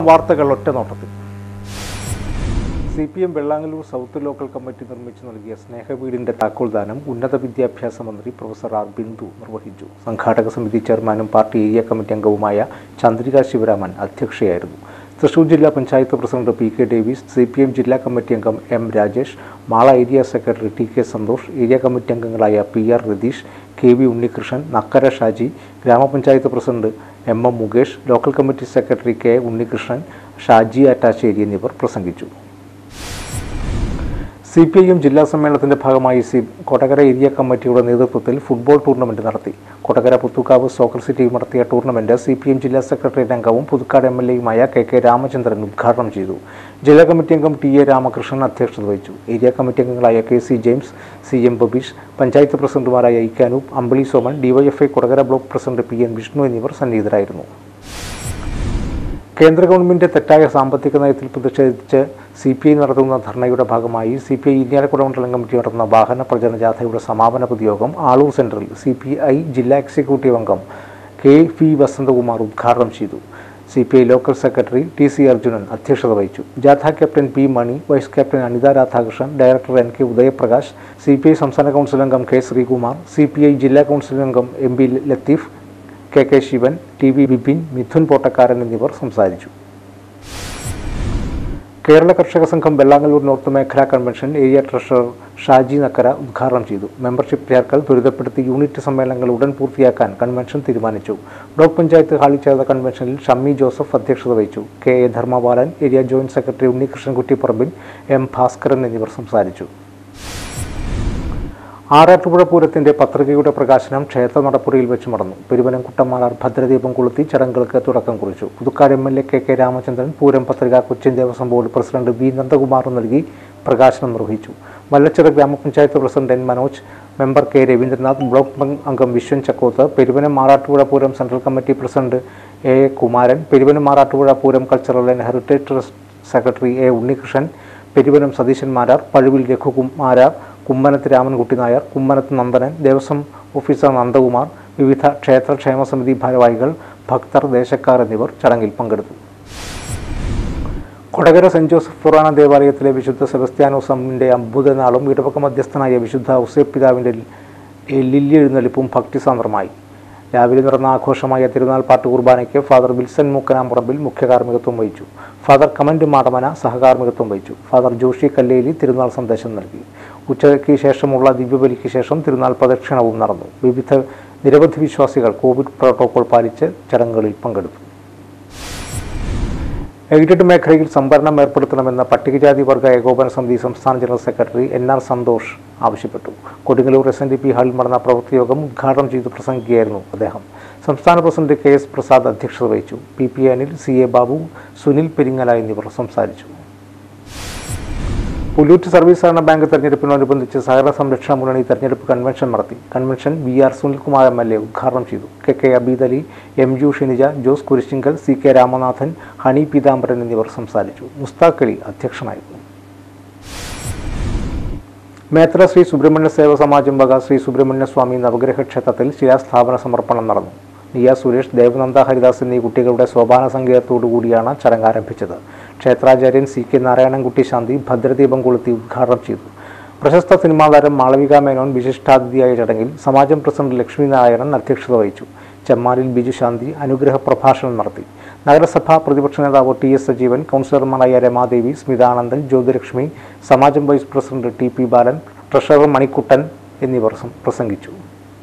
വാർത്തകൾ ഒറ്റ നോട്ടത്തിൽ C P M Vellangallur south local committee നിർമ്മിച്ചു നൽകിയ സ്നേഹവീടിന്റെ താക്കോൽദാനം ഉന്നത വിദ്യാഭ്യാസ മന്ത്രി പ്രൊഫസർ ആർ ബിന്ദു നിർവഹിച്ചു സംഘാടക സമിതി ചെയർമാനും പാർട്ടി ഏരിയ കമ്മിറ്റി അംഗവുമായ ചന്ദ്രിക ശിവരാമൻ അധ്യക്ഷയായിരുന്നു തൃശൂർ ജില്ലാ panchayat president P K Davis C P M ജില്ലാ കമ്മിറ്റി അംഗം M Rajesh Mala area secretary T K Santhosh area committee അംഗങ്ങളായ P R Ratheesh K V Unnikrishnan Nakkara Shaji ഗ്രാമപഞ്ചായത്ത് president M M Mukesh local committee secretary K Unnikrishnan Shaji Attassery എന്നിവർ പ്രസംഗിച്ചു സി പി ഐ എം ജില്ലാ സമ്മേളനത്തിന്റെ ഭാഗമായി സി കൊടകര ഏരിയ കമ്മിറ്റിയുടെ നേതൃത്വത്തിൽ ഫുട്ബോൾ ടൂർണമെന്റ് നടത്തി കൊടകര പുത്തുക്കാവ് സോക്കർ സിറ്റിയിൽ നടത്തിയ ടൂർണമെന്റ് സി പി എം ജില്ലാ സെക്രട്ടേറിയറ്റ് അംഗവും പുതുക്കാട് എം എൽ എയുമായ കെ കെ രാമചന്ദ്രൻ ഉദ്ഘാടനം ചെയ്തു ജില്ലാ കമ്മിറ്റി അംഗം ടി എ രാമകൃഷ്ണൻ അധ്യക്ഷത വഹിച്ചു ഏരിയ കമ്മിറ്റി അംഗങ്ങളായ K C James C M Babeesh panchayat പ്രസിഡന്റുമാരായ ഇക്കാനൂപ് Ambili Soman DYFI Kodakara block president P N Vishnu എന്നിവർ സന്നിഹിതരായിരുന്നു കേന്ദ്ര ഗവൺമെന്റ് തെറ്റായ സാമ്പത്തിക നയത്തിൽ പ്രതിഷേധിച്ച് സി പി ഐ നടത്തുന്ന ധർണയുടെ ഭാഗമായി സി പി ഐ ഇരിഞ്ഞാലക്കുട മണ്ഡലം കമ്മിറ്റി നടത്തുന്ന വാഹന പ്രചരണ ജാഥയുടെ സമാപന പൊതുയോഗം ആളൂർ സെന്ററിൽ സി പി ഐ ജില്ലാ എക്സിക്യൂട്ടീവ് അംഗം കെ പി വസന്തകുമാർ ഉദ്ഘാടനം ചെയ്തു C P I local secretary T C Arjunan അധ്യക്ഷത വഹിച്ചു ജാഥ captain P Mani vice captain Anitha Radhakrishnan director N K Udayaprakash C P I സംസ്ഥാന കൗൺസിൽ അംഗം K Sreekumar C P I ജില്ലാ കൗൺസിൽ അംഗം M P Latheef K K Sivan T V Bipin Mithun Pottakkaran എന്നിവർ സംസാരിച്ചു കേരള കർഷക സംഘം വെള്ളാങ്ങല്ലൂർ നോർത്ത് മേഖലാ convention area treasurer Shaji Nakkara ഉദ്ഘാടനം ചെയ്തു മെമ്പർഷിപ്പ് ചേർക്കൽ ത്വരിതപ്പെടുത്തി യൂണിറ്റ് സമ്മേളനങ്ങൾ ഉടൻ പൂർത്തിയാക്കാൻ കൺവെൻഷൻ തീരുമാനിച്ചു ബ്ലോക്ക് പഞ്ചായത്ത് ഹാളിൽ ചേർന്ന കൺവെൻഷനിൽ ഷമ്മി ജോസഫ് അധ്യക്ഷത വഹിച്ചു K A Dharmapalan area joint secretary Unnikrishnankutty Parambil M Bhaskaran എന്നിവർ സംസാരിച്ചു ആറാട്ടുപുഴ പൂരത്തിന്റെ പത്രികയുടെ പ്രകാശനം ക്ഷേത്ര നടപ്പുരയിൽ വെച്ച് നടന്നു പെരുവനം കുട്ടമാളാർ ഭദ്രദീപം കൊളുത്തി ചടങ്ങുകൾക്ക് തുടക്കം കുറിച്ചു Puthukkad M L A K K Ramachandran Pooram പത്രിക Cochin Devaswom board president V Nandakumar നൽകി പ്രകാശനം നിർവഹിച്ചു വല്ലച്ചിറ ഗ്രാമപഞ്ചായത്ത് president N Manoj member K Ravindranath block അംഗം Viswan Chakkoth Peruvanam Arattupuzha Pooram central committee president A A Kumaran Peruvanam Arattupuzha Pooram cultural and heritage trust secretary A Unnikrishnan Peruvanam Satheeshan Marar Pazhuvil Raghukumarar Kummanath Ramankutty Nair Kummanath Nandanan Devaswom officer Nandakumar വിവിധ ക്ഷേത്ര ക്ഷേമ സമിതി ഭാരവാഹികൾ ഭക്തർ ദേശക്കാർ എന്നിവർ ചടങ്ങിൽ പങ്കെടുത്തു കൊടകര സെന്റ് ജോസഫ് പുറാണ ദേവാലയത്തിലെ വിശുദ്ധ സെബസ്ത്യാനോസമിൻ്റെ അത്ഭുതനാളും ഇടവക മധ്യസ്ഥനായ വിശുദ്ധ ഔസേപ്പ് പിതാവിൻ്റെ ലില്ലി എഴുന്നള്ളിപ്പും ഭക്തിസാന്ദ്രമായി രാവിലെ നടന്ന ആഘോഷമായ തിരുനാൾ പാട്ട് കുർബാനയ്ക്ക് ഫാദർ വിൽസൺ മൂക്കനാമ്പറമ്പിൽ മുഖ്യ കാർമ്മികത്വം വഹിച്ചു ഫാദർ കമൻഡ് മാടമന സഹകാർമ്മികത്വം വഹിച്ചു ഫാദർ ജോഷി കല്ലേലി തിരുനാൾ സന്ദേശം നൽകി ഉച്ചയ്ക്ക് ശേഷമുള്ള ദിവ്യബലിക്ക് ശേഷം തിരുനാൾ പ്രദക്ഷിണവും നടന്നു വിവിധ നിരവധി വിശ്വാസികൾ കോവിഡ് പ്രോട്ടോകോൾ പാലിച്ച് ചടങ്ങുകളിൽ പങ്കെടുത്തു എയ്ഡഡ് മേഖലയിൽ സംവരണം ഏർപ്പെടുത്തണമെന്ന പട്ടികജാതി വർഗ ഏകോപന സമിതി സംസ്ഥാന general secretary N R Santhosh ആവശ്യപ്പെട്ടു Kodungallur S N D P ഹാളിൽ നടന്ന പ്രവൃത്തി യോഗം ഉദ്ഘാടനം ചെയ്ത് പ്രസംഗിക്കുകയായിരുന്നു അദ്ദേഹം സംസ്ഥാന പ്രസിഡന്റ് കെ എസ് പ്രസാദ് അധ്യക്ഷത വഹിച്ചു P P Anil C A Babu Sunil Peringala എന്നിവർ സംസാരിച്ചു പുല്ലൂറ്റ് സർവീസ് സഹകരണ ബാങ്ക് തെരഞ്ഞെടുപ്പിനോടനുബന്ധിച്ച് സഹകരണ സംരക്ഷണ മുന്നണി തെരഞ്ഞെടുപ്പ് കൺവെൻഷൻ നടത്തി convention V R Sunilkumar M L A ഉദ്ഘാടനം ചെയ്തു K K Abid Ali M U Shinija Jose Kurisinkal C K Ramanathan Honey Peethambaran എന്നിവർ സംസാരിച്ചു മുസ്താഖ് അലി അധ്യക്ഷനായിരുന്നു മേത്ര ശ്രീ സുബ്രഹ്മണ്യ സേവ സമാജം വക ശ്രീ സുബ്രഹ്മണ്യ സ്വാമി നവഗ്രഹ ക്ഷേത്രത്തിൽ ശിലാസ്ഥാപന സമർപ്പണം നടന്നു നിയ സുരേഷ് ദേവനന്ദ ഹരിദാസ് എന്നീ കുട്ടികളുടെ സോപാന സംഗീതത്തോടു കൂടിയാണ് ചടങ്ങ് ആരംഭിച്ചത് ക്ഷേത്രാചാര്യൻ സി കെ നാരായണൻകുട്ടി ശാന്തി ഭദ്രദീപം കൊളുത്തി ഉദ്ഘാടനം ചെയ്തു പ്രശസ്ത സിനിമാ താരം മാളവിക മേനോൻ വിശിഷ്ടാതിഥിയായ ചടങ്ങിൽ സമാജം പ്രസിഡന്റ് ലക്ഷ്മി നാരായണൻ അധ്യക്ഷത വഹിച്ചു ചെമ്മാലിൽ ബിജു ശാന്തി അനുഗ്രഹ പ്രഭാഷണം നടത്തി നഗരസഭാ പ്രതിപക്ഷ നേതാവ് ടി എസ് സജീവൻ കൗൺസിലർമാരായ രമാദേവി സ്മിതാനന്ദൻ ജ്യോതിലക്ഷ്മി സമാജം vice president T P Balan treasurer Manikuttan എന്നിവർ സം- പ്രസംഗിച്ചു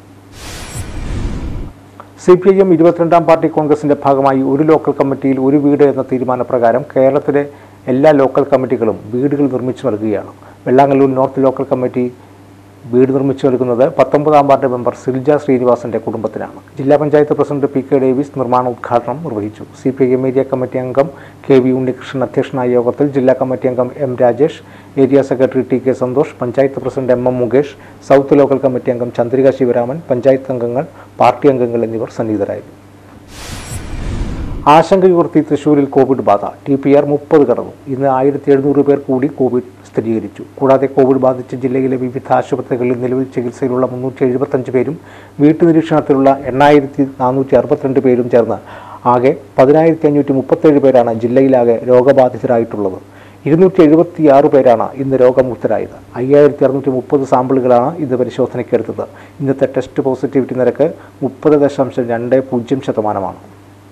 സി പി ഐ എം ഇരുപത്തിരണ്ടാം പാർട്ടി കോൺഗ്രസിന്റെ ഭാഗമായി ഒരു ലോക്കൽ കമ്മിറ്റിയിൽ ഒരു വീട് എന്ന തീരുമാനപ്രകാരം കേരളത്തിലെ എല്ലാ ലോക്കൽ കമ്മിറ്റികളും വീടുകൾ നിർമ്മിച്ചു നൽകുകയാണ് വെള്ളാങ്ങല്ലൂർ നോർത്ത് ലോക്കൽ കമ്മിറ്റി വീട് നിർമ്മിച്ചു നൽകുന്നത് പത്തൊമ്പതാം വാർഡ് മെമ്പർ സിൽജ ശ്രീനിവാസന്റെ കുടുംബത്തിനാണ് ജില്ലാ panchayat president P K Davis നിർമ്മാണ ഉദ്ഘാടനം നിർവഹിച്ചു C P I M area committee അംഗം കെ വി ഉണ്ണികൃഷ്ണൻ അധ്യക്ഷനായ യോഗത്തിൽ ജില്ലാ കമ്മിറ്റി അംഗം M Rajesh area secretary T K Santhosh panchayat president M M Mukesh south local committee അംഗം ചന്ദ്രിക ശിവരാമൻ പഞ്ചായത്ത് അംഗങ്ങൾ പാർട്ടി അംഗങ്ങൾ എന്നിവർ സന്നിഹിതരായിരുന്നു ആശങ്കയുയർത്തി തൃശൂരിൽ കോവിഡ് ബാധ ടി പി ആർ മുപ്പത് കടന്നു ഇന്ന് ആയിരത്തി എഴുന്നൂറ് പേർ കൂടി കോവിഡ് സ്ഥിരീകരിച്ചു കൂടാതെ കോവിഡ് ബാധിച്ച് ജില്ലയിലെ വിവിധ ആശുപത്രികളിൽ നിലവിൽ ചികിത്സയിലുള്ള മുന്നൂറ്റി എഴുപത്തഞ്ച് പേരും വീട്ടുനിരീക്ഷണത്തിലുള്ള എണ്ണായിരത്തി നാനൂറ്റി അറുപത്തിരണ്ട് പേരും ചേർന്ന് ആകെ പതിനായിരത്തി അഞ്ഞൂറ്റി മുപ്പത്തേഴ് പേരാണ് ജില്ലയിലാകെ രോഗബാധിതരായിട്ടുള്ളത് ഇരുന്നൂറ്റി എഴുപത്തി ആറ് പേരാണ് ഇന്ന് രോഗമുക്തരായത് അയ്യായിരത്തി അറുന്നൂറ്റി മുപ്പത് സാമ്പിളുകളാണ് ഇന്ന് പരിശോധനയ്ക്കെടുത്തത് ഇന്നത്തെ ടെസ്റ്റ് പോസിറ്റിവിറ്റി നിരക്ക് മുപ്പത് ദശാംശം രണ്ട് പൂജ്യം ശതമാനമാണ്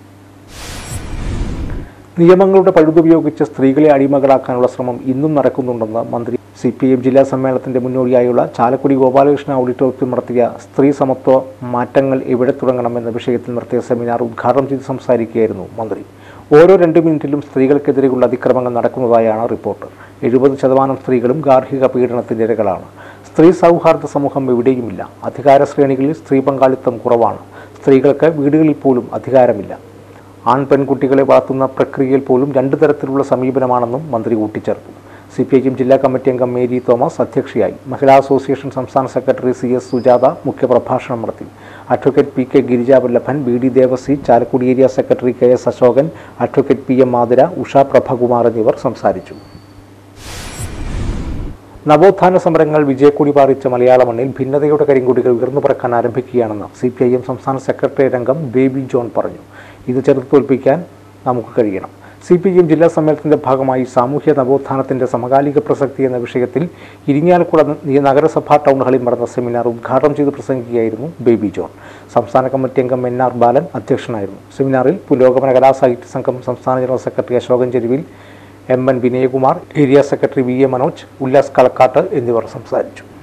നിയമങ്ങളുടെ പഴുതുപയോഗിച്ച് സ്ത്രീകളെ അടിമകളാക്കാനുള്ള ശ്രമം ഇന്നും നടക്കുന്നുണ്ടെന്ന് മന്ത്രി സി പി എം ജില്ലാ സമ്മേളനത്തിന്റെ മുന്നോടിയായുള്ള ചാലക്കുടി ഗോപാലകൃഷ്ണ ഓഡിറ്റോറിയത്തിൽ നടത്തിയ സ്ത്രീ സമത്വ മാറ്റങ്ങൾ എവിടെ തുടങ്ങണം എന്ന വിഷയത്തിൽ നടത്തിയ സെമിനാർ ഉദ്ഘാടനം ചെയ്ത് സംസാരിക്കുകയായിരുന്നു മന്ത്രി ഓരോ രണ്ട് മിനിറ്റിലും സ്ത്രീകൾക്കെതിരെയുള്ള അതിക്രമങ്ങൾ നടക്കുന്നതായാണ് റിപ്പോർട്ട് എഴുപത് ശതമാനം സ്ത്രീകളും ഗാർഹിക പീഡനത്തിന്റെ ഇരകളാണ് സ്ത്രീ സൗഹാർദ്ദ സമൂഹം എവിടെയുമില്ല അധികാര ശ്രേണികളിൽ സ്ത്രീ പങ്കാളിത്തം കുറവാണ് സ്ത്രീകൾക്ക് വീടുകളിൽ പോലും അധികാരമില്ല ആൺ പെൺകുട്ടികളെ വളർത്തുന്ന പ്രക്രിയയിൽ പോലും രണ്ടു തരത്തിലുള്ള സമീപനമാണെന്നും മന്ത്രി കൂട്ടിച്ചേർത്തു സി പി ഐ എം ജില്ലാ കമ്മിറ്റി അംഗം മേരി തോമസ് അധ്യക്ഷയായി മഹിളാ അസോസിയേഷൻ സംസ്ഥാന സെക്രട്ടറി സി എസ് സുജാത മുഖ്യപ്രഭാഷണം നടത്തി advocate P K Girijavallabhan B D Devassy Chalakudy area secretary K S Ashokan advocate P M Mathira Usha Prabhakumar എന്നിവർ സംസാരിച്ചു നവോത്ഥാന സമരങ്ങൾ വിജയക്കൊടി പാറിച്ച മലയാള മണ്ണിൽ ഭിന്നതയുടെ കരിങ്കൊടികൾ ഉയർന്നു പറക്കാൻ ആരംഭിക്കുകയാണെന്ന് സി പി ഐ എം സംസ്ഥാന സെക്രട്ടേറിയറ്റ് അംഗം ബേബി ജോൺ പറഞ്ഞു ഇത് ചെറുത്ത് തോൽപ്പിക്കാൻ നമുക്ക് കഴിയണം സി പി എം ജില്ലാ സമ്മേളനത്തിന്റെ ഭാഗമായി സാമൂഹ്യ നവോത്ഥാനത്തിന്റെ സമകാലിക പ്രസക്തി എന്ന വിഷയത്തിൽ ഇരിങ്ങാലക്കുട നി- നഗരസഭാ ടൗൺ ഹാളിൽ നടന്ന സെമിനാർ ഉദ്ഘാടനം ചെയ്ത് പ്രസംഗിക്കുകയായിരുന്നു ബേബി ജോൺ സംസ്ഥാന കമ്മിറ്റി അംഗം എൻ ആർ ബാലൻ അധ്യക്ഷനായിരുന്നു സെമിനാറിൽ പുരോഗമന കലാസാഹിത്യ സംഘം സംസ്ഥാന general secretary Ashokan Cheruvil M N Vinayakumar area secretary V A Manoj Ullas Kalakkattu എന്നിവർ സംസാരിച്ചു